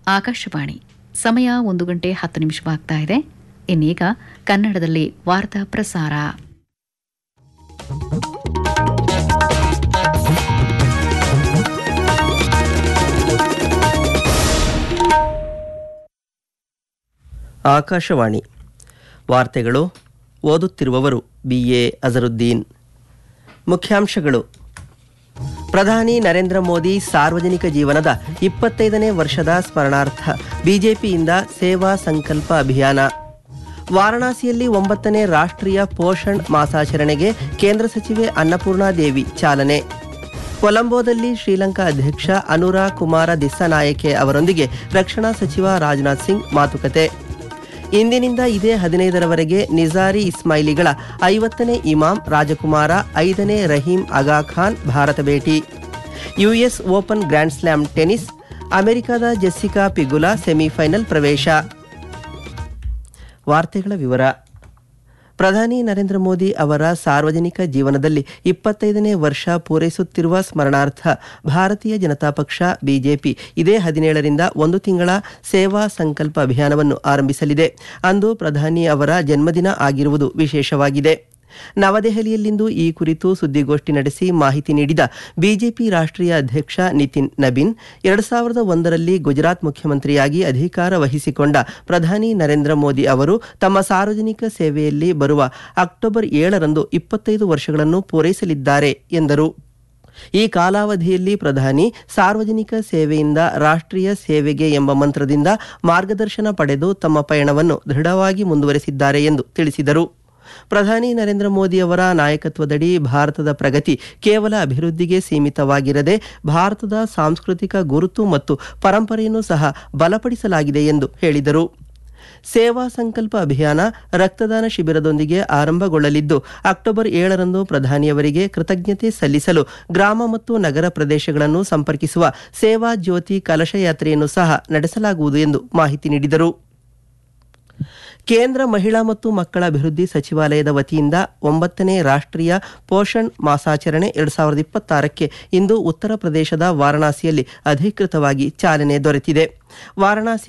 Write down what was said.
ಆಕಾಶವಾಣಿ ಸಮಯ ಒಂದು ಗಂಟೆ ಹತ್ತು ನಿಮಿಷವಾಗ್ತಾ ಇದೆ ಇನ್ನೀಗ ಕನ್ನಡದಲ್ಲಿ ವಾರ್ತಾ ಪ್ರಸಾರ ಆಕಾಶವಾಣಿ ವಾರ್ತೆಗಳು ಓದುತ್ತಿರುವವರು ಬಿ ಎ ಅಜರುದ್ದೀನ್ ಮುಖ್ಯಾಂಶಗಳು ಪ್ರಧಾನಿ ನರೇಂದ್ರ ಮೋದಿ ಸಾರ್ವಜನಿಕ ಜೀವನದ ಇಪ್ಪತ್ತೈದನೇ ವರ್ಷದ ಸ್ಮರಣಾರ್ಥ ಬಿಜೆಪಿಯಿಂದ ಸೇವಾ ಸಂಕಲ್ಪ ಅಭಿಯಾನ ವಾರಣಾಸಿಯಲ್ಲಿ ಒಂಬತ್ತನೇ ರಾಷ್ಟ್ರೀಯ ಪೋಷಣ್ ಮಾಸಾಚರಣೆಗೆ ಕೇಂದ್ರ ಸಚಿವೆ ಅನ್ನಪೂರ್ಣಾದೇವಿ ಚಾಲನೆ ಕೊಲಂಬೋದಲ್ಲಿ ಶ್ರೀಲಂಕಾ ಅಧ್ಯಕ್ಷ ಅನುರಾ ಕುಮಾರ ದಿಸ್ಸನಾಯಕೆ ಅವರೊಂದಿಗೆ ರಕ್ಷಣಾ ಸಚಿವ ರಾಜನಾಥ್ ಸಿಂಗ್ ಮಾತುಕತೆ ಇಂದಿನಿಂದ ಇದೇ ಹದಿನೈದರವರೆಗೆ ನಿಜಾರಿ ಇಸ್ಮಾಯಿಲಿಗಳ ಐವತ್ತನೇ ಇಮಾಮ್ ರಾಜಕುಮಾರ ಐದನೇ ರಹೀಂ ಆಗಾ ಖಾನ್ ಭಾರತ ಭೇಟಿ US Open grand slam tennis ಅಮೆರಿಕದ ಜೆಸ್ಸಿಕಾ ಪಿಗುಲಾ ಸೆಮಿಫೈನಲ್ ಪ್ರವೇಶ ವಾರ್ತೆಗಳ ವಿವರ ಪ್ರಧಾನಿ ನರೇಂದ್ರ ಮೋದಿ ಅವರ ಸಾರ್ವಜನಿಕ ಜೀವನದಲ್ಲಿ ಇಪ್ಪತ್ತೈದನೇ ವರ್ಷ ಪೂರೈಸುತ್ತಿರುವ ಸ್ಮರಣಾರ್ಥ ಭಾರತೀಯ ಜನತಾ ಪಕ್ಷ ಬಿಜೆಪಿ ಇದೇ ಹದಿನೇಳರಿಂದ ಒಂದು ತಿಂಗಳ ಸೇವಾ ಸಂಕಲ್ಪ ಅಭಿಯಾನವನ್ನು ಆರಂಭಿಸಲಿದೆ ಅಂದು ಪ್ರಧಾನಿ ಅವರ ಜನ್ಮದಿನ ಆಗಿರುವುದು ವಿಶೇಷವಾಗಿದೆ ನವದೆಹಲಿಯಲ್ಲಿಂದು ಈ ಕುರಿತು ಸುದ್ದಿಗೋಷ್ಠಿ ನಡೆಸಿ ಮಾಹಿತಿ ನೀಡಿದ ಬಿಜೆಪಿ ರಾಷ್ಟ್ರೀಯ ಅಧ್ಯಕ್ಷ ನಿತಿನ್ ನಬೀನ್ ಎರಡು ಸಾವಿರದ ಒಂದರಲ್ಲಿ ಗುಜರಾತ್ ಮುಖ್ಯಮಂತ್ರಿಯಾಗಿ ಅಧಿಕಾರ ವಹಿಸಿಕೊಂಡ ಪ್ರಧಾನಿ ನರೇಂದ್ರ ಮೋದಿ ಅವರು ತಮ್ಮ ಸಾರ್ವಜನಿಕ ಸೇವೆಯಲ್ಲಿ ಬರುವ ಅಕ್ಟೋಬರ್ ಏಳರಂದು ಇಪ್ಪತ್ತೈದು ವರ್ಷಗಳನ್ನು ಪೂರೈಸಲಿದ್ದಾರೆ ಎಂದರು ಈ ಕಾಲಾವಧಿಯಲ್ಲಿ ಪ್ರಧಾನಿ ಸಾರ್ವಜನಿಕ ಸೇವೆಯಿಂದ ರಾಷ್ಟ್ರೀಯ ಸೇವೆಗೆ ಎಂಬ ಮಂತ್ರದಿಂದ ಮಾರ್ಗದರ್ಶನ ಪಡೆದು ತಮ್ಮ ಪಯಣವನ್ನು ದೃಢವಾಗಿ ಮುಂದುವರೆಸಿದ್ದಾರೆ ಎಂದು ತಿಳಿಸಿದರು ಪ್ರಧಾನಿ ನರೇಂದ್ರ ಮೋದಿ ಅವರ ನಾಯಕತ್ವದಡಿ ಭಾರತದ ಪ್ರಗತಿ ಕೇವಲ ಅಭಿವೃದ್ಧಿಗೆ ಸೀಮಿತವಾಗಿರದೆ ಭಾರತದ ಸಾಂಸ್ಕೃತಿಕ ಗುರುತು ಮತ್ತು ಪರಂಪರೆಯನ್ನು ಸಹ ಬಲಪಡಿಸಲಾಗಿದೆ ಎಂದು ಹೇಳಿದರು ಸೇವಾ ಸಂಕಲ್ಪ ಅಭಿಯಾನ ರಕ್ತದಾನ ಶಿಬಿರದೊಂದಿಗೆ ಆರಂಭಗೊಳ್ಳಲಿದ್ದು ಅಕ್ಟೋಬರ್ ಏಳರಂದು ಪ್ರಧಾನಿಯವರಿಗೆ ಕೃತಜ್ಞತೆ ಸಲ್ಲಿಸಲು ಗ್ರಾಮ ಮತ್ತು ನಗರ ಪ್ರದೇಶಗಳನ್ನು ಸಂಪರ್ಕಿಸುವ ಸೇವಾ ಜ್ಯೋತಿ ಕಲಶ ಯಾತ್ರೆಯನ್ನು ಸಹ ನಡೆಸಲಾಗುವುದು ಎಂದು ಮಾಹಿತಿ ನೀಡಿದರು ಕೇಂದ್ರ ಮಹಿಳಾ ಮತ್ತು ಮಕ್ಕಳ ಅಭಿವೃದ್ಧಿ ಸಚಿವಾಲಯದ ವತಿಯಿಂದ ಒಂಬತ್ತನೇ ರಾಷ್ಟ್ರೀಯ ಪೋಷಣ್ ಮಾಸಾಚರಣೆ ಎರಡು ಸಾವಿರದ ಇಪ್ಪತ್ತಾರಕ್ಕೆ ಇಂದು ಉತ್ತರ ಪ್ರದೇಶದ ವಾರಣಾಸಿಯಲ್ಲಿ ಅಧಿಕೃತವಾಗಿ ಚಾಲನೆ ದೊರೆತಿದೆ ವಾರಣಾಸಿ